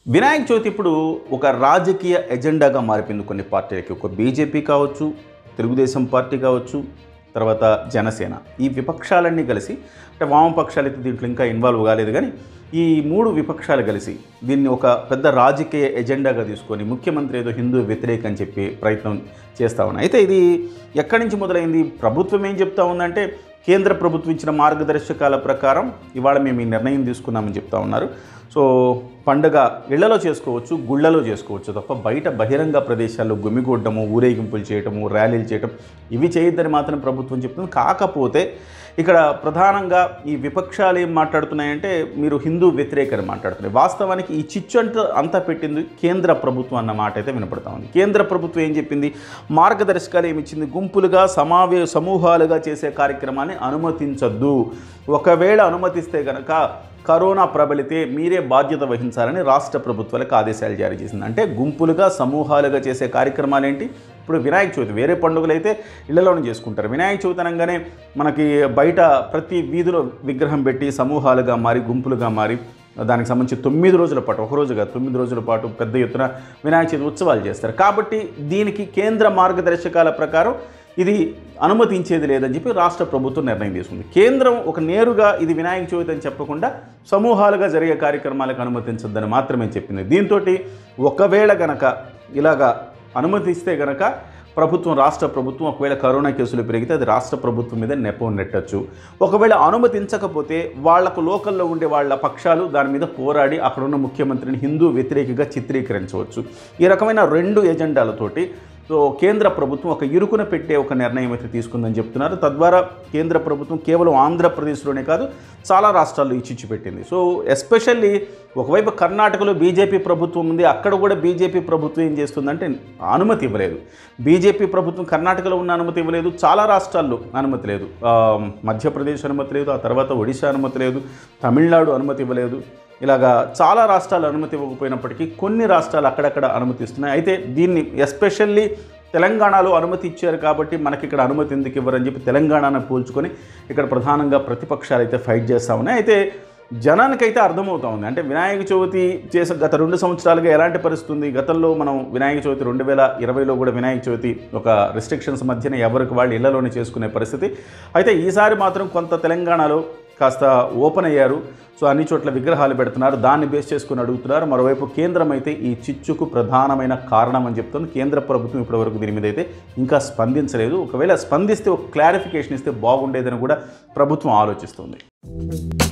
వినాయక చవితి ఇప్పుడు ఒక రాజకీయ ఎజెండాగా మారిపోయింది కొన్ని పార్టీలకి ఒక బీజేపీ కావచ్చు తెలుగుదేశం పార్టీ కావచ్చు తర్వాత జనసేన ఈ విపక్షాలన్నీ కలిసి అంటే వామపక్షాలు అయితే దీంట్లో ఇంకా ఇన్వాల్వ్ కాలేదు కానీ ఈ మూడు విపక్షాలు కలిసి దీన్ని ఒక పెద్ద రాజకీయ ఎజెండాగా తీసుకొని ముఖ్యమంత్రి ఏదో హిందూ వ్యతిరేక అని చెప్పి ప్రయత్నం చేస్తా ఉన్నాయి అయితే ఇది ఎక్కడి నుంచి మొదలైంది ప్రభుత్వం ఏం చెప్తా ఉందంటే కేంద్ర ప్రభుత్వం ఇచ్చిన మార్గదర్శకాల ప్రకారం ఇవాళ మేము ఈ నిర్ణయం తీసుకున్నామని చెప్తా ఉన్నారు సో పండగ ఇళ్లలో చేసుకోవచ్చు గుళ్ళలో చేసుకోవచ్చు తప్ప బయట బహిరంగ ప్రదేశాల్లో గుమిగూడటము ఊరేగింపులు చేయటము ర్యాలీలు చేయటం ఇవి చేయొద్దని మాత్రం ప్రభుత్వం చెప్తుంది కాకపోతే ఇక్కడ ప్రధానంగా ఈ విపక్షాలు ఏం మాట్లాడుతున్నాయంటే మీరు హిందూ వ్యతిరేకని మాట్లాడుతున్నాయి వాస్తవానికి ఈ చిచ్చు అంత అంతా పెట్టింది కేంద్ర ప్రభుత్వం అన్న మాట అయితే వినపడతా ఉంది కేంద్ర ప్రభుత్వం ఏం చెప్పింది మార్గదర్శకాలు ఏమి ఇచ్చింది గుంపులుగా సమావే సమూహాలుగా చేసే కార్యక్రమాన్ని అనుమతించద్దు ఒకవేళ అనుమతిస్తే కనుక కరోనా ప్రబలితే మీరే బాధ్యత వహించాలని రాష్ట్ర ప్రభుత్వాలకు ఆదేశాలు జారీ చేసింది అంటే గుంపులుగా సమూహాలుగా చేసే కార్యక్రమాలు ఏంటి ఇప్పుడు వినాయక చవితి వేరే పండుగలు అయితే ఇళ్లలోనే చేసుకుంటారు వినాయక చవితి అనగానే మనకి బయట ప్రతి వీధిలో విగ్రహం పెట్టి సమూహాలుగా మారి గుంపులుగా మారి దానికి సంబంధించి తొమ్మిది రోజుల పాటు ఒక రోజుగా తొమ్మిది రోజుల పాటు పెద్ద ఎత్తున వినాయక చవితి ఉత్సవాలు చేస్తారు కాబట్టి దీనికి కేంద్ర మార్గదర్శకాల ప్రకారం ఇది అనుమతించేది లేదని చెప్పి రాష్ట్ర ప్రభుత్వం నిర్ణయం తీసుకుంది కేంద్రం ఒక నేరుగా ఇది వినాయక చవితి అని చెప్పకుండా సమూహాలుగా జరిగే కార్యక్రమాలకు అనుమతించొద్దని మాత్రమే చెప్పింది దీంతో ఒకవేళ గనక ఇలాగా అనుమతిస్తే గనక ప్రభుత్వం రాష్ట్ర ప్రభుత్వం ఒకవేళ కరోనా కేసులు పెరిగితే అది రాష్ట్ర ప్రభుత్వం మీద నెపం నెట్టచ్చు ఒకవేళ అనుమతించకపోతే వాళ్లకు లోకల్లో ఉండే వాళ్ళ పక్షాలు దాని మీద పోరాడి అక్కడున్న ముఖ్యమంత్రిని హిందూ వ్యతిరేకిగా చిత్రీకరించవచ్చు ఈ రకమైన రెండు ఎజెండాలతోటి సో కేంద్ర ప్రభుత్వం ఒక ఇరుకున పెట్టే ఒక నిర్ణయం అయితే తీసుకుందని చెప్తున్నారు తద్వారా కేంద్ర ప్రభుత్వం కేవలం ఆంధ్రప్రదేశ్లోనే కాదు చాలా రాష్ట్రాల్లో ఇచ్చిచ్చి పెట్టింది సో ఎస్పెషల్లీ ఒకవైపు కర్ణాటకలో బీజేపీ ప్రభుత్వం ఉంది అక్కడ కూడా బీజేపీ ప్రభుత్వం ఏం చేస్తుందంటే అనుమతి ఇవ్వలేదు బీజేపీ ప్రభుత్వం కర్ణాటకలో ఉన్న అనుమతి ఇవ్వలేదు చాలా రాష్ట్రాల్లో అనుమతి లేదు ఆ, మధ్యప్రదేశ్ అనుమతి లేదు ఆ తర్వాత ఒడిశా అనుమతి లేదు తమిళనాడు అనుమతి ఇవ్వలేదు ఇలాగా చాలా రాష్ట్రాలు అనుమతి ఇవ్వకపోయినప్పటికీ కొన్ని రాష్ట్రాలు అక్కడక్కడ అనుమతిస్తున్నాయి అయితే దీన్ని ఎస్పెషల్లీ తెలంగాణలో అనుమతి ఇచ్చారు కాబట్టి మనకి ఇక్కడ అనుమతి ఎందుకు ఇవ్వరని చెప్పి తెలంగాణను పోల్చుకొని ఇక్కడ ప్రధానంగా ప్రతిపక్షాలు అయితే ఫైట్ చేస్తూ ఉన్నాయి అయితే జనానికైతే అర్థమవుతా ఉంది అంటే వినాయక చవితి చేసే గత రెండు సంవత్సరాలుగా ఎలాంటి పరిస్థితి ఉంది గతంలో మనం వినాయక చవితి రెండు వేల ఇరవైలో కూడా వినాయక చవితి ఒక రిస్ట్రిక్షన్స్ మధ్యన ఎవరికి వాళ్ళు ఇళ్లలోనే చేసుకునే పరిస్థితి అయితే ఈసారి మాత్రం కొంత తెలంగాణలో కాస్త ఓపెన్ అయ్యారు సో అన్ని చోట్ల విగ్రహాలు పెడుతున్నారు దాన్ని బేస్ చేసుకుని అడుగుతున్నారు మరోవైపు కేంద్రం అయితే ఈ చిచ్చుకు ప్రధానమైన కారణం అని చెప్తుంది కేంద్ర ప్రభుత్వం ఇప్పటివరకు దీని మీద అయితే ఇంకా స్పందించలేదు ఒకవేళ స్పందిస్తే ఒక క్లారిఫికేషన్ ఇస్తే బాగుండేదని కూడా ప్రభుత్వం ఆలోచిస్తుంది